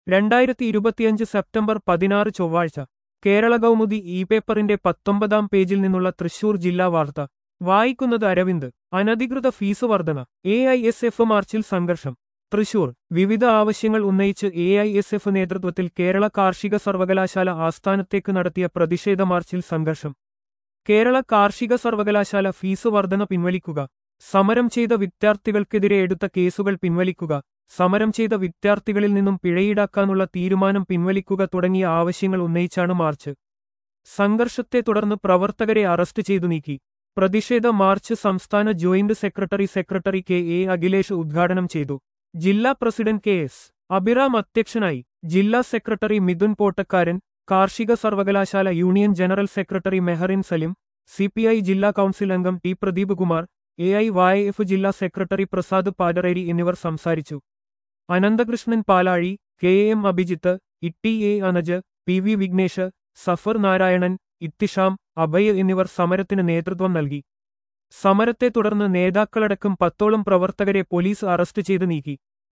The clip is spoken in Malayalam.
രണ്ടായിരത്തി ഇരുപത്തിയഞ്ച് സെപ്റ്റംബർ പതിനാറ് ചൊവ്വാഴ്ച കേരള കൗമുദി ഇ പേപ്പറിന്റെ പത്തൊമ്പതാം പേജിൽ നിന്നുള്ള തൃശൂർ ജില്ലാ വാർത്ത വായിക്കുന്നത് അരവിന്ദ് അനധികൃത ഫീസ് വർധന എ ഐ എസ് എഫ് മാർച്ചിൽ സംഘർഷം തൃശൂർ വിവിധ ആവശ്യങ്ങൾ ഉന്നയിച്ച് എ ഐ എസ് എഫ് നേതൃത്വത്തിൽ കേരള കാർഷിക സർവകലാശാല ആസ്ഥാനത്തേക്ക് നടത്തിയ പ്രതിഷേധ മാർച്ചിൽ സംഘർഷം കേരള കാർഷിക സർവകലാശാല ഫീസ് വർധന പിൻവലിക്കുക സമരം ചെയ്ത വിദ്യാർത്ഥികൾക്കെതിരെ എടുത്ത കേസുകൾ പിൻവലിക്കുക സമരം ചെയ്ത വിദ്യാർത്ഥികളിൽ നിന്നും പിഴയീടാക്കാനുള്ള തീരുമാനം പിൻവലിക്കുക തുടങ്ങിയ ആവശ്യങ്ങൾ ഉന്നയിച്ചാണ് മാർച്ച് സംഘർഷത്തെ തുടർന്ന് പ്രവർത്തകരെ അറസ്റ്റ് ചെയ്തു നീക്കി പ്രതിഷേധ മാർച്ച് സംസ്ഥാന joint secretary secretary K A Akhilesh ഉദ്ഘാടനം ചെയ്തു ജില്ലാ പ്രസിഡന്റ് കെ എസ് അബിറാം അധ്യക്ഷനായി ജില്ലാ സെക്രട്ടറി മിഥുൻ പോട്ടക്കാരൻ കാർഷിക സർവകലാശാല union general secretary Meherin Salim CPI ജില്ലാ കൌൺസിൽ അംഗം T Pradeep Kumar A I Y F ജില്ലാ സെക്രട്ടറി പ്രസാദ് പാടറേരി എന്നിവർ സംസാരിച്ചു Ananthakrishnan Palazhi K M Abhijith Itty A Anaj P V Vighnesh Safar Narayanan Ithisham Abhay എന്നിവർ സമരത്തിന് നേതൃത്വം നൽകി സമരത്തെ തുടർന്ന് നേതാക്കളടക്കം പത്തോളം പ്രവർത്തകരെ പോലീസ് അറസ്റ്റ് ചെയ്ത് നീക്കി